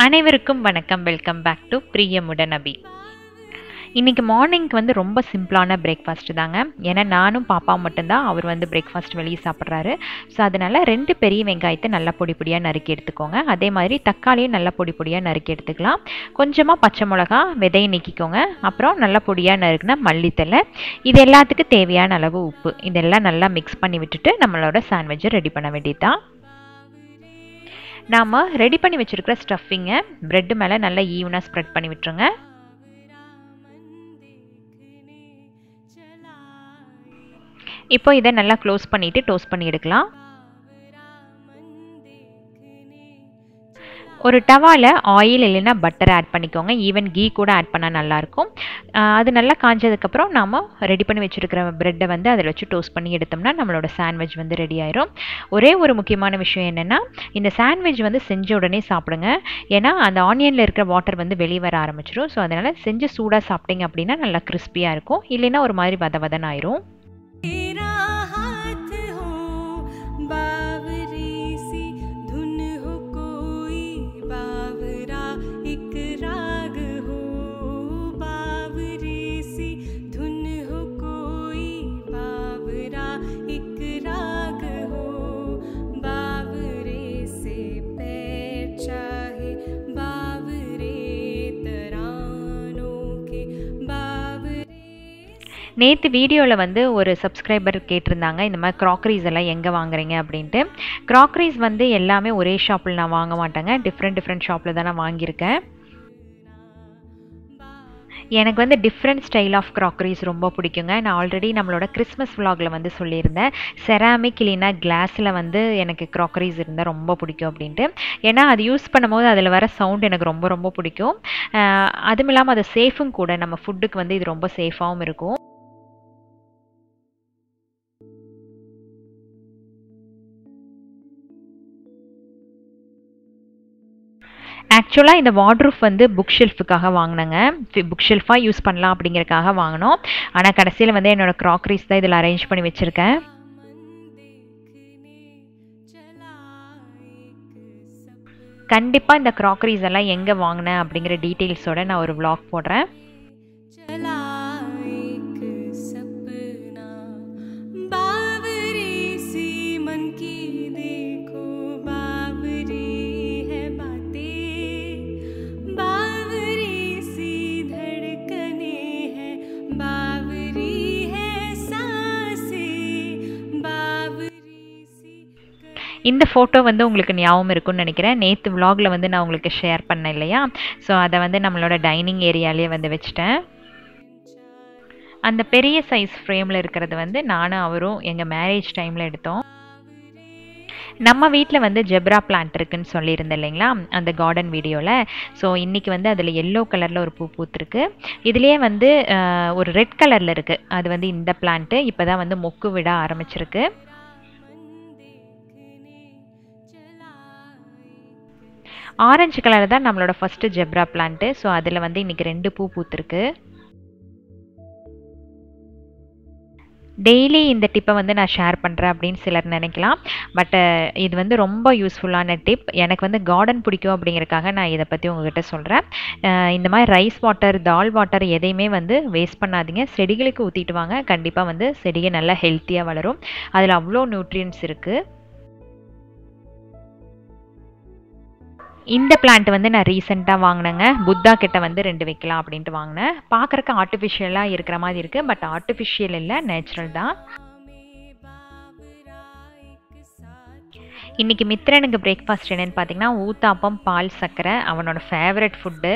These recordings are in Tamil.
அனைவருக்கும் வணக்கம் வெல்கம் பேக் டு பிரியமுடன் அபி இன்னைக்கு மார்னிங்க்கு வந்து ரொம்ப சிம்பிளான பிரேக்ஃபாஸ்ட் தாங்க ஏன்னா நானும் பாப்பா மட்டும்தான் அவர் வந்து பிரேக்ஃபாஸ்ட் வெளியே சாப்பிட்றாரு ஸோ அதனால ரெண்டு பெரிய வெங்காயத்தை நல்லா பொடி பொடியாக நறுக்கி எடுத்துக்கோங்க அதே மாதிரி தக்காளியும் நல்லா பொடி பொடியாக நறுக்கி எடுத்துக்கலாம் கொஞ்சமாக பச்சை மிளகா விதையை நீக்கிக்கோங்க அப்புறம் நல்லா பொடியாக நறுக்குனா மல்லித்தலை இது எல்லாத்துக்கும் தேவையான அளவு உப்பு இதெல்லாம் நல்லா மிக்ஸ் பண்ணி விட்டுட்டு நம்மளோட சாண்ட்விட்சை ரெடி பண்ண வேண்டியதுதான் நாம் ரெடி பண்ணி வச்சுருக்கிற ஸ்டஃபிங்கை ப்ரெட்டு மேலே நல்லா ஈவனாக ஸ்ப்ரெட் பண்ணி விட்டுருங்க இப்போ இதை நல்லா க்ளோஸ் பண்ணிவிட்டு டோஸ்ட் பண்ணி எடுக்கலாம் ஒரு டவாவில் ஆயில் இல்லைன்னா பட்டர் ஆட் பண்ணிக்கோங்க ஈவன் கீ கூட ஆட் பண்ணால் நல்லாயிருக்கும் அது நல்லா காஞ்சதுக்கப்புறம் நாம் ரெடி பண்ணி வச்சுருக்கிற ப்ரெட்டை வந்து அதில் வச்சு டோஸ்ட் பண்ணி எடுத்தோம்னா நம்மளோட சாண்ட்விச் வந்து ரெடி ஆயிரும் ஒரே ஒரு முக்கியமான விஷயம் என்னென்னா இந்த சாண்ட்விச் வந்து செஞ்ச உடனே சாப்பிடுங்க ஏன்னா அந்த ஆனியனில் இருக்கிற வாட்டர் வந்து வெளியே வர ஆரம்பிச்சிடும் ஸோ அதனால் செஞ்சு சூடாக சாப்பிட்டீங்க அப்படின்னா நல்லா கிறிஸ்பியாக இருக்கும் இல்லைன்னா ஒரு மாதிரி வத வதன் ஆயிரும் तेरा हाथ हो बावरी सी धुन हो कोई बावरा एक राग हो बावरी सी धुन हो कोई बावरा एक राग हो बावरे से पैर चाहे बावरे तरानों के बावरे நேற்று வீடியோவில் வந்து ஒரு சப்ஸ்கிரைபர் கேட்டிருந்தாங்க இந்த மாதிரி க்ராக்கரிஸ் எல்லாம் எங்கே வாங்குறீங்க அப்படின்ட்டு க்ராக்கரிஸ் வந்து எல்லாமே ஒரே ஷாப்பில் நான் வாங்க மாட்டேங்க டிஃப்ரெண்ட் டிஃப்ரெண்ட் ஷாப்பில் தான் நான் வாங்கியிருக்கேன் எனக்கு வந்து டிஃப்ரெண்ட் ஸ்டைல் ஆஃப் க்ராக்கரிஸ் ரொம்ப பிடிக்குங்க நான் ஆல்ரெடி நம்மளோட கிறிஸ்மஸ் vlogல வந்து சொல்லியிருந்தேன் செராமிக் இல்லைன்னா கிளாஸில் வந்து எனக்கு க்ராக்கரிஸ் இருந்தால் ரொம்ப பிடிக்கும் அப்படின்ட்டு ஏன்னா அது யூஸ் பண்ணும்போது அதில் வர சவுண்ட் எனக்கு ரொம்ப ரொம்ப பிடிக்கும் அஹ் அதுவும் இல்லாமல் அது சேஃபும் கூட நம்ம ஃபுட்டுக்கு வந்து இது ரொம்ப சேஃபாகவும் இருக்கும் ஆக்சுவலாக இந்த வார்ட்ரூஃப் வந்து புக் ஷெல்ஃபுக்காக வாங்கினேங்க புக் ஷெல்ஃபாக யூஸ் பண்ணலாம் அப்படிங்கறக்காக வாங்கினோம் ஆனால் கடைசியில் வந்து என்னோட க்ராக்கரிஸ் தான் இதில் அரேஞ்ச் பண்ணி வச்சுருக்கேன் கண்டிப்பாக இந்த க்ராக்கரிஸ் எல்லாம் எங்கே வாங்கினேன் அப்படிங்கிற டீட்டெயில்ஸோட நான் ஒரு vlog போடுறேன் चला एक सपना बावरी सी मन की देखो बावरी है बातें बावरी सी धड़कने हैं बावरी है सांसें बावरी सी இந்த ஃபோட்டோ வந்து உங்களுக்கு ஞாபகம் இருக்கும்னு நினைக்கிறேன் நேற்று vlogல வந்து நான் உங்களுக்கு ஷேர் பண்ணேன் இல்லையா ஸோ அதை வந்து நம்மளோட டைனிங் ஏரியாலேயே வந்து வச்சுட்டேன் அந்த பெரிய சைஸ் ஃப்ரேமில் இருக்கிறது வந்து நானும் அவரும் எங்கள் மேரேஜ் டைமில் எடுத்தோம் நம்ம வீட்டில் வந்து ஜெப்ரா பிளான்ட் இருக்குன்னு சொல்லியிருந்தேன் இல்லைங்களா அந்த கார்டன் வீடியோவில் ஸோ இன்றைக்கி வந்து அதில் எல்லோ கலரில் ஒரு பூ பூத்துருக்கு இதுலேயே வந்து அஹ், ஒரு ரெட் கலரில் இருக்குது அது வந்து இந்த பிளான்ட்டு இப்போ தான் வந்து மொக்கு விட ஆரம்பிச்சிருக்கு ஆரஞ்சு கலர் தான் நம்மளோட ஃபர்ஸ்ட் ஜெப்ரா பிளான்ட்டு ஸோ அதில் வந்து இன்னைக்கு ரெண்டு பூ பூத்துருக்கு டெய்லி இந்த டிப்பை வந்து நான் ஷேர் பண்ணுறேன் அப்படின்னு சிலர் நினைக்கலாம் பட் இது வந்து ரொம்ப யூஸ்ஃபுல்லான டிப் எனக்கு வந்து கார்டன் பிடிக்கும் அப்படிங்கறக்காக நான் இதை பற்றி உங்ககிட்ட சொல்கிறேன் இந்த மாதிரி ரைஸ் வாட்டர் தால் வாட்டர் எதையுமே வந்து வேஸ்ட் பண்ணாதீங்க செடிகளுக்கு ஊற்றிட்டு வாங்க கண்டிப்பாக வந்து செடியை நல்லா ஹெல்த்தியாக வளரும் அதில் அவ்வளோ நியூட்ரியன்ஸ் இருக்குது இந்த பிளான்ட் வந்து நான் ரீசெண்டாக வாங்கினேங்க புத்தா கிட்ட வந்து ரெண்டு வைக்கலாம் அப்படின்ட்டு வாங்கினேன் பார்க்குறக்கு ஆர்டிஃபிஷியலாக இருக்கிற மாதிரி இருக்குது பட் ஆர்டிஃபிஷியல் இல்லை நேச்சுரல் தான் இன்னைக்கு மித்ரனுக்கு பிரேக்ஃபாஸ்ட் என்னன்னு பார்த்தீங்கன்னா ஊத்தாப்பம் பால் சர்க்கரை அவனோட ஃபேவரட் ஃபுட்டு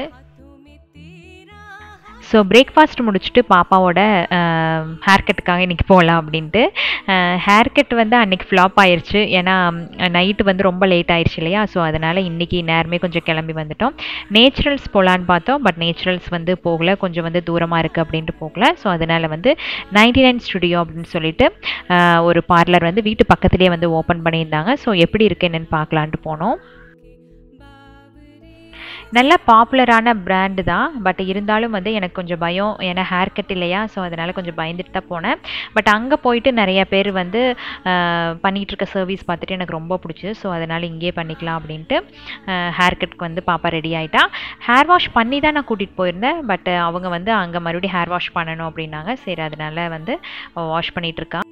ஸோ பிரேக்ஃபாஸ்ட் முடிச்சுட்டு பாப்பாவோட ஹேர் கட்டுக்காக இன்றைக்கி போகலாம் அப்படின்ட்டு ஹேர் கட் வந்து அன்றைக்கி ஃப்ளாப் ஆயிருச்சு ஏன்னா நைட்டு வந்து ரொம்ப லேட் ஆயிருச்சு இல்லையா ஸோ அதனால் இன்றைக்கி நேரமே கொஞ்சம் கிளம்பி வந்துட்டோம் நேச்சுரல்ஸ் போகலான்னு பார்த்தோம் பட் நேச்சுரல்ஸ் வந்து போகல கொஞ்சம் வந்து தூரமாக இருக்குது அப்படின்ட்டு போகல ஸோ அதனால் வந்து நைன்டி நைன் ஸ்டுடியோ அப்படின்னு சொல்லிட்டு அஹ், ஒரு பார்லர் வந்து வீட்டு பக்கத்துலேயே வந்து ஓப்பன் பண்ணியிருந்தாங்க ஸோ எப்படி இருக்கு என்னன்னு பார்க்கலான்ட்டு போனோம் நல்ல பாப்புலரான பிராண்டு தான் பட் இருந்தாலும் வந்து எனக்கு கொஞ்சம் பயம் ஏன்னா ஹேர் கட் இல்லையா ஸோ அதனால் கொஞ்சம் பயந்துட்டு தான் போனேன் பட் அங்கே போயிட்டு நிறைய பேர் வந்து ஆஹ், பண்ணிட்டு இருக்க சர்வீஸ் பார்த்துட்டு எனக்கு ரொம்ப பிடிச்சது ஸோ அதனால் இங்கேயே பண்ணிக்கலாம் அப்படின்ட்டு ஹேர் கட்க்கு வந்து பாப்பா ரெடி ஆகிட்டா ஹேர் வாஷ் பண்ணி தான் நான் கூட்டிகிட்டு போயிருந்தேன் பட் அவங்க வந்து அங்கே மறுபடியும் ஹேர் வாஷ் பண்ணணும் அப்படின்னாங்க சரி அதனால வந்து வாஷ் பண்ணிட்டு இருக்கா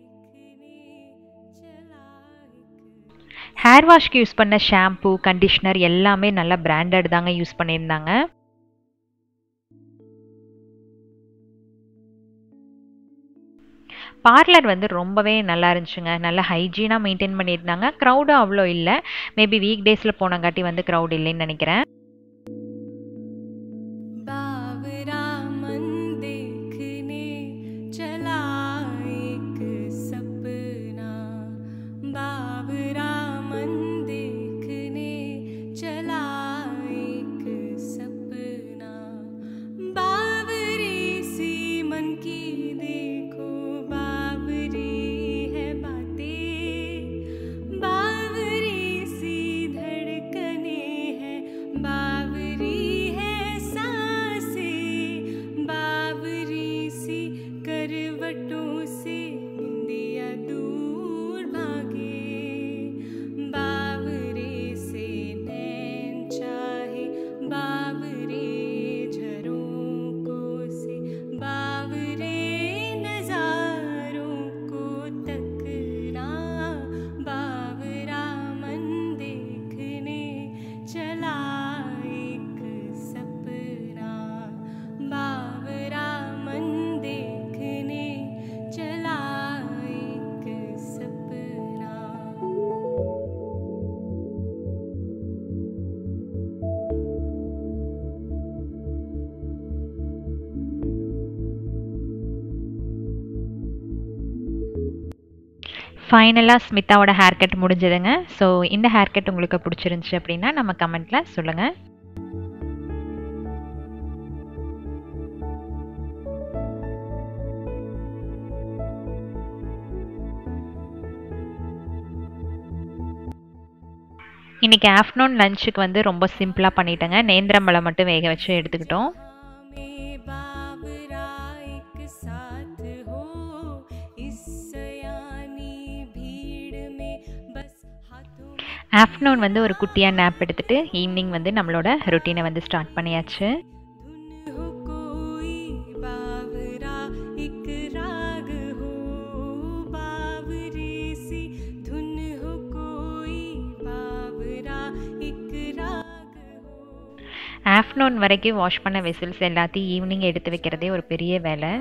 ஹேர் வாஷ்க்கு யூஸ் பண்ண ஷாம்பு கண்டிஷ்னர் எல்லாமே நல்லா பிராண்டட் தாங்க யூஸ் பண்ணியிருந்தாங்க பார்லர் வந்து ரொம்பவே நல்லா இருந்துச்சுங்க நல்லா ஹைஜீனாக மெயின்டைன் பண்ணியிருந்தாங்க க்ரௌடும் அவ்வளோ இல்லை மேபி வீக் டேஸில் போனங்காட்டி வந்து க்ரௌட் இல்லைன்னு நினைக்கிறேன் बावरा मन देखने चला एक सपना बावरा मन देखने चला एक सपना बावरी सी मन की देखो बावरी है बातें बावरी सी धड़कने हैं बावरी है सांसें बावरी सी करवटों से निंदिया दूर भागे बावरे से नैन चाहे बावरे झरोकों से बावरे नजारों को तकना बावरा मन देखने चला एक सपना बावरा मन देखने चला एक सपना ஃபைனலாக ஸ்மிதாவோட ஹேர் கட் முடிஞ்சதுங்க ஸோ இந்த ஹேர் கட் உங்களுக்கு பிடிச்சிருந்துச்சு அப்படின்னா நம்ம கமெண்ட்டில் சொல்லுங்கள் இன்னைக்கு ஆஃப்டர்நூன் லஞ்சுக்கு வந்து ரொம்ப சிம்பிளாக பண்ணிட்டேங்க நேந்திரம்பழம் மட்டும் வேக வச்சு எடுத்துக்கிட்டோம் में बावरा एक साथ हो इस सयानी भीड़ में बस हाथों में ஆஃப்டர்நூன் வந்து ஒரு குட்டியாக நேப் எடுத்துட்டு ஈவினிங் வந்து நம்மளோட ரொட்டீனை வந்து ஸ்டார்ட் பண்ணியாச்சு धुन हो कोई बावरा एक राग हो बावरी सी धुन हो कोई बावरा एक राग हो ஆஃப்டர்நூன் வரைக்கும் வாஷ் பண்ண வெசில்ஸ் எல்லாத்தையும் ஈவினிங் எடுத்து வைக்கிறதே ஒரு பெரிய வேலை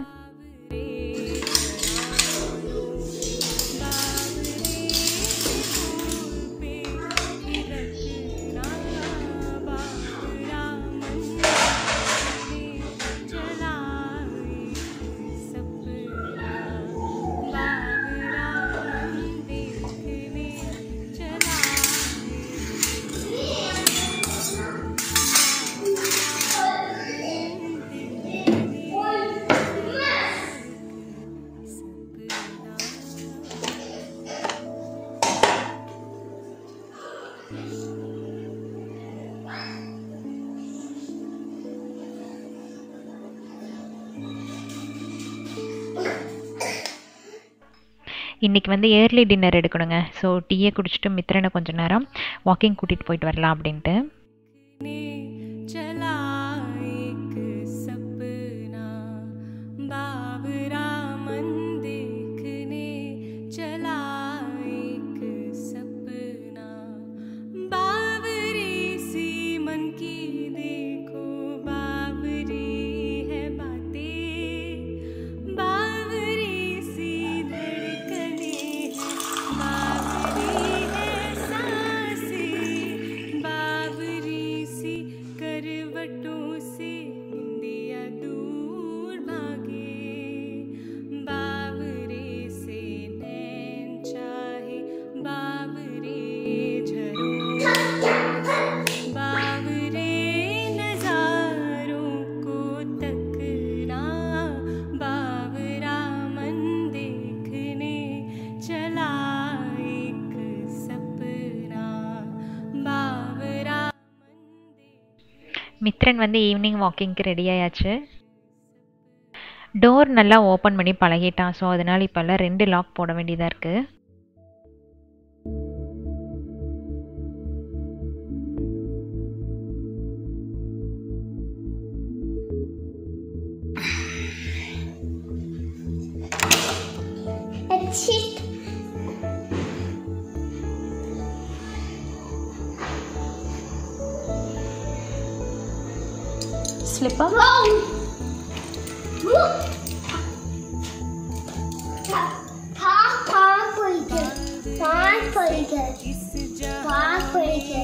இன்னைக்கு வந்து ஏர்லி டின்னர் எடுக்கணுங்க ஸோ டீயை குடிச்சிட்டு மித்திரனை கொஞ்ச நேரம் வாக்கிங் கூட்டிகிட்டு போயிட்டு வரலாம் அப்படின்ட்டு ने चला एक सपना बावरा मन देखने चला एक सपना बावरी सी मन की देखो बावरी है बातें बावरी सी धड़कने हैं बावरी है सांसें बावरी सी करवटों மித்ரன் வந்து ஈவினிங் வாக்கிங்க்கு ரெடி ஆயாச்சு டோர் நல்லா ஓப்பன் பண்ணி பழகிட்டான் ஸோ அதனால் இப்போல்லாம் ரெண்டு லாக் போட வேண்டியதாக இருக்குது It's it. Slipper Wrong. Papa Burger. Papa Burger. Papa Burger.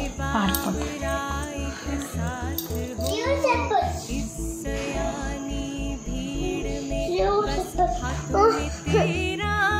Use it, but use it, but oh.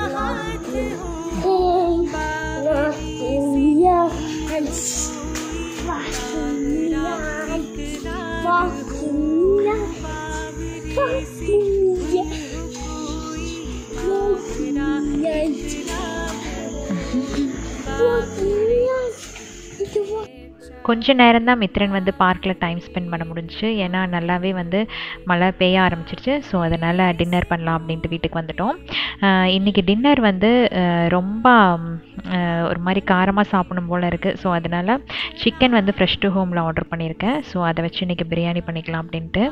கொஞ்ச நேரம் தான் மித்ரன் வந்து பார்க்கில் டைம் ஸ்பெண்ட் பண்ண முடிஞ்சுச்சு ஏன்னா நல்லாவே வந்து மழை பெய்ய ஆரம்பிச்சிருச்சு ஸோ அதனால் டின்னர் பண்ணலாம் அப்படின்ட்டு வீட்டுக்கு வந்துட்டோம் ஆஹ் இன்னைக்கு டின்னர் வந்து ஆஹ் ரொம்ப ஆஹ் ஒரு மாதிரி காரமாக சாப்பிடணும் போல் இருக்குது ஸோ அதனால் சிக்கன் வந்து ஃப்ரெஷ் டு ஹோமில் ஆர்டர் பண்ணியிருக்கேன் ஸோ அதை வச்சு இன்றைக்கி பிரியாணி பண்ணிக்கலாம் அப்படின்ட்டு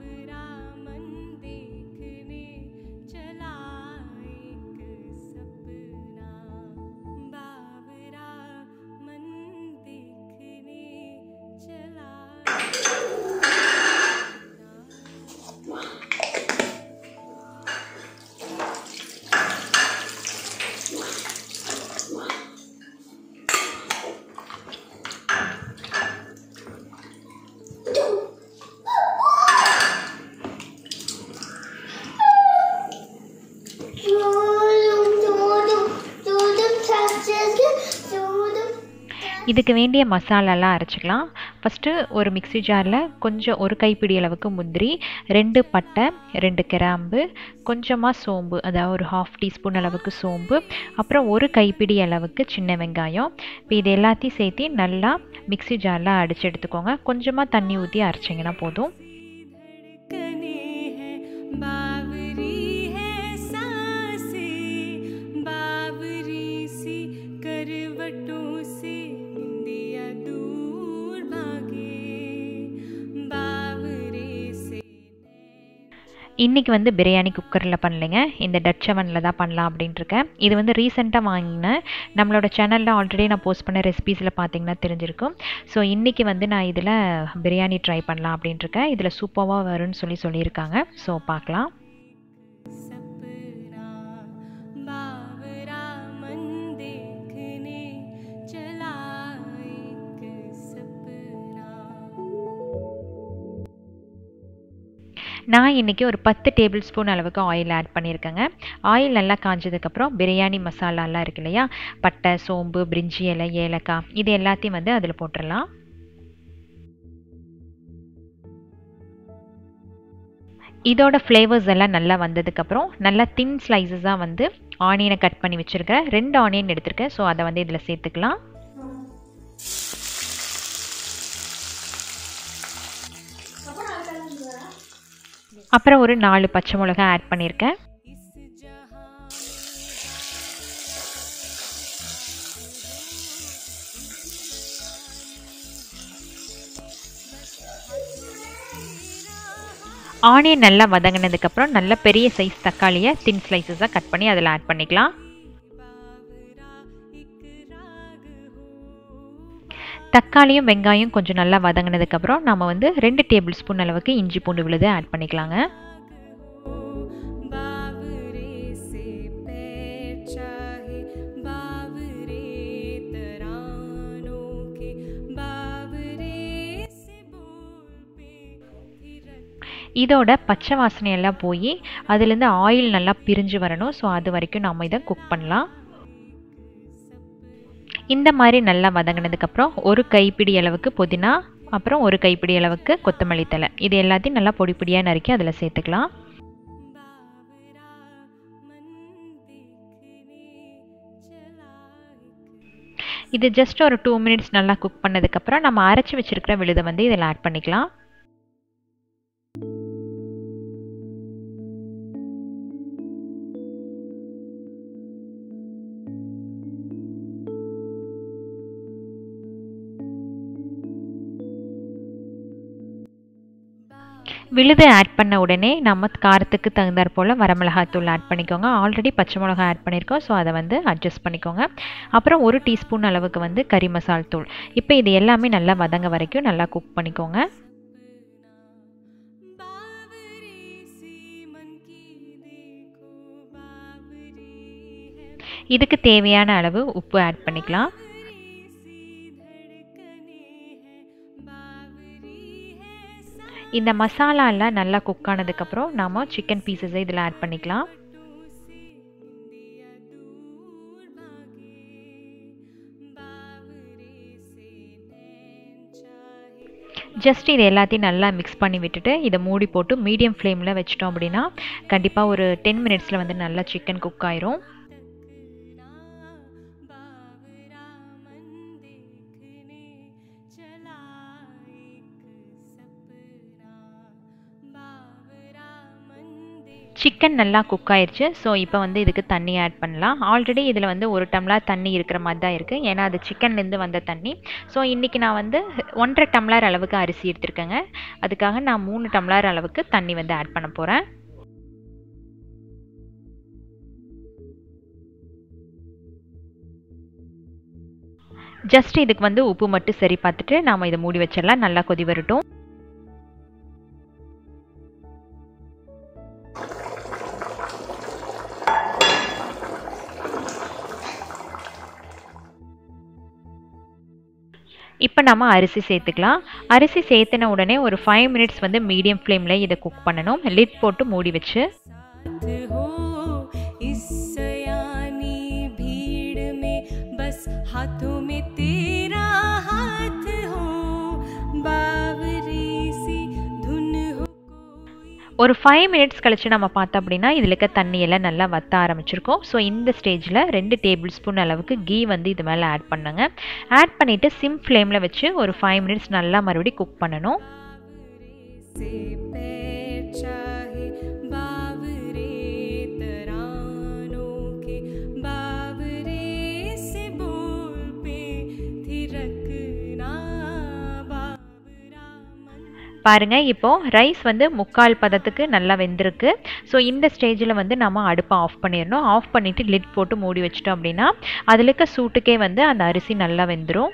இதுக்கு வேண்டிய மசாலாலாம் அரைச்சிக்கலாம் ஃபஸ்ட்டு ஒரு மிக்ஸி ஜாரில் கொஞ்சம் ஒரு கைப்பிடி அளவுக்கு முந்திரி ரெண்டு பட்டை ரெண்டு கிராம்பு கொஞ்சமாக சோம்பு அதாவது ஒரு ஹாஃப் டீஸ்பூன் அளவுக்கு சோம்பு அப்புறம் ஒரு கைப்பிடி அளவுக்கு சின்ன வெங்காயம் இப்போ இது எல்லாத்தையும் சேர்த்து நல்லா மிக்ஸி ஜாரில் அடித்து எடுத்துக்கோங்க கொஞ்சமாக தண்ணி ஊற்றி அரைச்சிங்கன்னா போதும் धड़कने हैं बावरी है सांसें बावरी सी करवटों से निंदिया दूर भागे बावरे से இன்றைக்கி வந்து பிரியாணி குக்கரில் பண்ணலைங்க இந்த டச் செவனில் தான் பண்ணலாம் அப்படின்ட்டு இருக்கேன் இது வந்து ரீசெண்டாக வாங்கினேன் நம்மளோட சேனலில் ஆல்ரெடி நான் போஸ்ட் பண்ண ரெசிபீஸில் பார்த்தீங்கன்னா தெரிஞ்சிருக்கும் ஸோ இன்றைக்கி வந்து நான் இதில் பிரியாணி ட்ரை பண்ணலாம் அப்படின்ட்டு இருக்கேன் இதில் சூப்பராக வரும்னு சொல்லி சொல்லியிருக்காங்க ஸோ பார்க்கலாம் सपना बावरा मन देखने चला एक सपना நான் இன்றைக்கி ஒரு பத்து டேபிள் ஸ்பூன் அளவுக்கு ஆயில் ஆட் பண்ணியிருக்கேங்க ஆயில் நல்லா காஞ்சதுக்கப்புறம் பிரியாணி மசாலாலாம் இருக்கு இல்லையா பட்டை சோம்பு பிரிஞ்சி இலை ஏலக்காய் இது எல்லாத்தையும் வந்து அதில் போட்டுடலாம் இதோட ஃப்ளேவர்ஸ் எல்லாம் நல்லா வந்ததுக்கப்புறம் நல்லா தின் ஸ்லைசஸாக வந்து ஆனியனை கட் பண்ணி வச்சுருக்கேன் ரெண்டு ஆனியன் எடுத்திருக்கேன் ஸோ அதை வந்து இதில் சேர்த்துக்கலாம் அப்புறம் ஒரு நாலு பச்சை மிளகாய் ஆட் பண்ணியிருக்கேன் इस जहां ஆனியன் நல்லா வதங்கினதுக்கப்புறம் நல்ல பெரிய சைஸ் தக்காளியை தின் ஸ்லைசஸாக கட் பண்ணி அதில் ஆட் பண்ணிக்கலாம் बावरा एक राग हो தக்காளியும் வெங்காயம் கொஞ்சம் நல்லா வதங்கினதுக்கப்புறம் நம்ம வந்து ரெண்டு டேபிள் ஸ்பூன் அளவுக்கு இஞ்சி பூண்டு விழுது ஆட் பண்ணிக்கலாங்க बावरे से पैर चाहे बावरे तरानों के बावरे से बोल पे थिरक இதோட பச்சை வாசனை எல்லாம் போய் அதுலேருந்து ஆயில் நல்லா பிரிஞ்சு வரணும் ஸோ அது வரைக்கும் நம்ம இதை குக் பண்ணலாம் இந்த மாதிரி நல்லா வதங்கினதுக்கப்புறம் ஒரு கைப்பிடி அளவுக்கு புதினா அப்புறம் ஒரு கைப்பிடி அளவுக்கு கொத்தமல்லி தழை இது எல்லாத்தையும் நல்லா பொடி பொடியாக நறுக்கி அதில் சேர்த்துக்கலாம் बावरा मन देखने चला एक இது ஜஸ்ட் ஒரு டூ மினிட்ஸ் நல்லா குக் பண்ணதுக்கப்புறம் நம்ம அரைச்சி வச்சிருக்கிற விழுதை வந்து இதில் ஆட் பண்ணிக்கலாம் விழுது ஆட் பண்ண உடனே நம்ம காரத்துக்கு தகுந்தாற் போல் வரமிளகாத்தூள் ஆட் பண்ணிக்கோங்க ஆல்ரெடி பச்சை மிளகா ஆட் பண்ணியிருக்கோம் ஸோ அதை வந்து அட்ஜஸ்ட் பண்ணிக்கோங்க அப்புறம் ஒரு டீஸ்பூன் அளவுக்கு வந்து கறி மசால் தூள் இப்போ இது எல்லாமே நல்லா வதங்க வரைக்கும் நல்லா குக் பண்ணிக்கோங்க बावरी सी मन की देखो बावरी है இதுக்கு தேவையான அளவு உப்பு ஆட் பண்ணிக்கலாம் बावरी सी धड़कने हैं बावरी है सा இந்த மசாலாலாம் நல்லா குக் ஆனதுக்கப்புறம் நாம் சிக்கன் பீசஸை இதில் ஆட் பண்ணிக்கலாம் से इंदिया दूर भागे बावरे से नैन चाहे ஜஸ்ட் இது எல்லாத்தையும் நல்லா மிக்ஸ் பண்ணி விட்டுட்டு இதை மூடி போட்டு மீடியம் ஃப்ளேமில் வச்சிட்டோம் அப்படின்னா கண்டிப்பாக ஒரு டென் மினிட்ஸில் வந்து நல்லா சிக்கன் குக் ஆயிரும் तकना बावरा मन देखने चला एक सपना बावरा मन देख சிக்கன் நல்லா குக் ஆயிருச்சு ஸோ இப்போ வந்து இதுக்கு தண்ணி ஆட் பண்ணலாம் ஆல்ரெடி இதில் வந்து ஒரு டம்ளர் தண்ணி இருக்கிற மாதிரி தான் இருக்குது ஏன்னா அது சிக்கன்லேருந்து வந்த தண்ணி ஸோ இன்றைக்கி நான் வந்து ஒன்றரை டம்ளர் அளவுக்கு அரிசி எடுத்திருக்கேங்க அதுக்காக நான் மூணு டம்ளர் அளவுக்கு தண்ணி வந்து ஆட் பண்ண போகிறேன் ஜஸ்ட் இதுக்கு வந்து உப்பு மட்டும் சரி பார்த்துட்டு நாம் இதை மூடி வச்சிடலாம் நல்லா கொதி வரட்டும் இப்போ நம்ம அரிசி சேர்த்துக்கலாம் அரிசி சேர்த்துன உடனே ஒரு ஃபைவ் மினிட்ஸ் வந்து மீடியம் ஃப்ளேமில் இதை குக் பண்ணணும் லிட் போட்டு மூடி வச்சு साथ हो इस सयानी भीड़ में बस हाथों में तेरा हाथ हो बावरी सी धुन हो कोई ஒரு ஃபைவ் மினிட்ஸ் கழிச்சு நம்ம பார்த்தோம் அப்படின்னா இதில் இருக்க தண்ணியெல்லாம் நல்லா வத்த ஆரம்பிச்சிருக்கோம் ஸோ இந்த ஸ்டேஜில் ரெண்டு டேபிள் ஸ்பூன் அளவுக்கு கீ வந்து இது மேலே ஆட் பண்ணுங்க ஆட் பண்ணிவிட்டு சிம் ஃப்ளேமில் வச்சு ஒரு ஃபைவ் மினிட்ஸ் நல்லா மறுபடியும் குக் பண்ணணும் से पैर चाहे बावरे तरानों के बावरे से बोल पे थिरकना बावरा मन பாருங்க இப்போ ரைஸ் வந்து முக்கால் பதத்துக்கு நல்லா வெந்திருக்கு ஸோ இந்த ஸ்டேஜில் வந்து நம்ம அடுப்பை ஆஃப் பண்ணிடணும் ஆஃப் பண்ணிவிட்டு லிட் போட்டு மூடி வச்சிட்டோம் அப்படின்னா அதில் இருக்க சூட்டுக்கே வந்து அந்த அரிசி நல்லா வெந்துடும்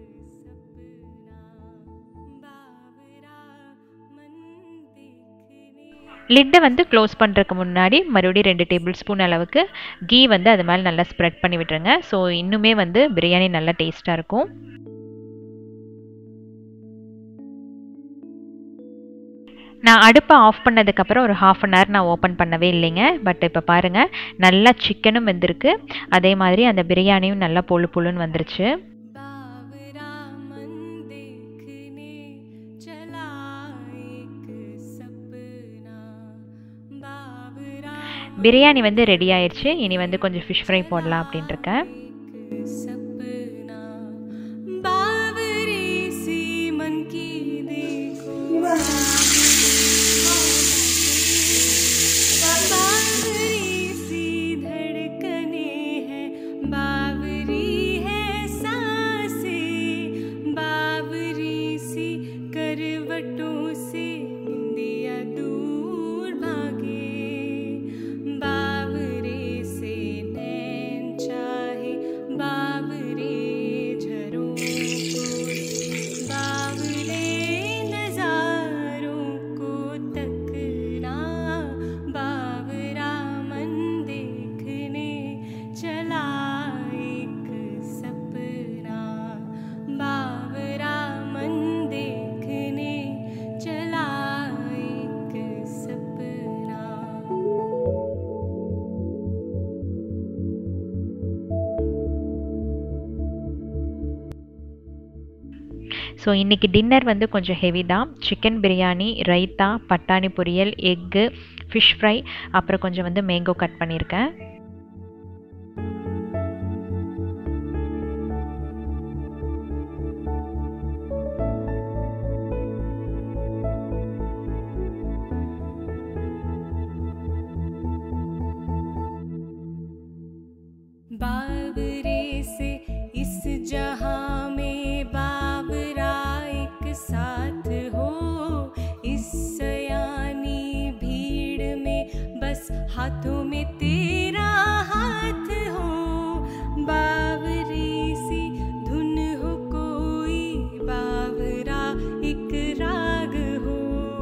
बावरा मन देखने லிட்டை வந்து க்ளோஸ் பண்ணுறதுக்கு முன்னாடி மறுபடியும் ரெண்டு டேபிள் ஸ்பூன் அளவுக்கு கீ வந்து அது மேலே நல்லா ஸ்ப்ரெட் பண்ணி விட்டுருங்க ஸோ இன்னுமே வந்து பிரியாணி நல்லா டேஸ்ட்டாக இருக்கும் நான் அடுப்பை ஆஃப் பண்ணதுக்கப்புறம் ஒரு ஹாஃப் அன் ஹவர் நான் ஓப்பன் பண்ணவே இல்லைங்க பட் இப்போ பாருங்கள் நல்லா சிக்கனும் வெந்திருக்கு அதே மாதிரி அந்த பிரியாணியும் நல்லா பொழு பொழுன்னு வந்துருச்சு बावरा मन देखने चला एक सपना बावरा பிரியாணி வந்து ரெடி ஆயிடுச்சு இனி வந்து கொஞ்சம் ஃபிஷ் ஃப்ரை போடலாம் அப்படின்ட்டு இருக்கேன் एक सपना बावरी सी मन की देखो बावरी सी धड़कने हैं बावरी है सांसें बावरी सी करवटों से निंदिया दूर भागे बावरे से नैन चाहे बावरे झरों को बावले नजारों को तकना बावरा मन देखने चला एक सपना बावरा मन देखने चला एक सपना ஸோ இன்றைக்கி டின்னர் வந்து கொஞ்சம் ஹெவி தான் சிக்கன் பிரியாணி ரைத்தா பட்டாணி பொரியல் எக்கு ஃபிஷ் ஃப்ரை அப்புறம் கொஞ்சம் வந்து மேங்கோ கட் பண்ணியிருக்கேன் बावरे से इस जहां में बावरा एक साथ हो इस सया हाथों में तेरा हाथ हो बावरी सी धुन हो कोई बावरा एक राग हो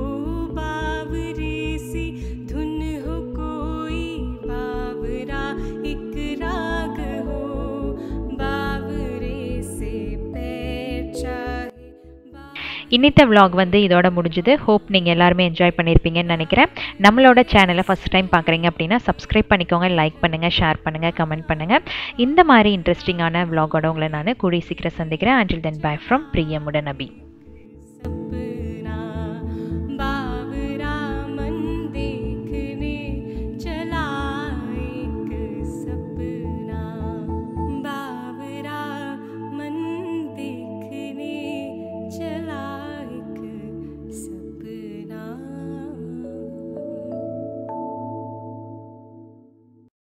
बावरी सी धुन हो कोई बावरा एक राग हो बावरे से पैर चाहे இன்னித்த vlog வந்து இதோட முடிஞ்சுது ஹோப் நீங்கள் எல்லாருமே என்ஜாய் பண்ணியிருப்பீங்கன்னு நினைக்கிறேன் நம்மளோட சேனலை ஃபஸ்ட் டைம் பார்க்குறீங்க அப்படின்னா சப்ஸ்கிரைப் பண்ணிக்கோங்க லைக் பண்ணுங்கள் ஷேர் பண்ணுங்கள் கமெண்ட் பண்ணுங்கள் இந்த மாதிரி இன்ட்ரெஸ்டிங்கான vlog-ஓட உங்களை நான் கூடிய சீக்கிரம் சந்திக்கிறேன் அண்டில் தென் பை ஃப்ரம் பிரியமுடன் நபி सपने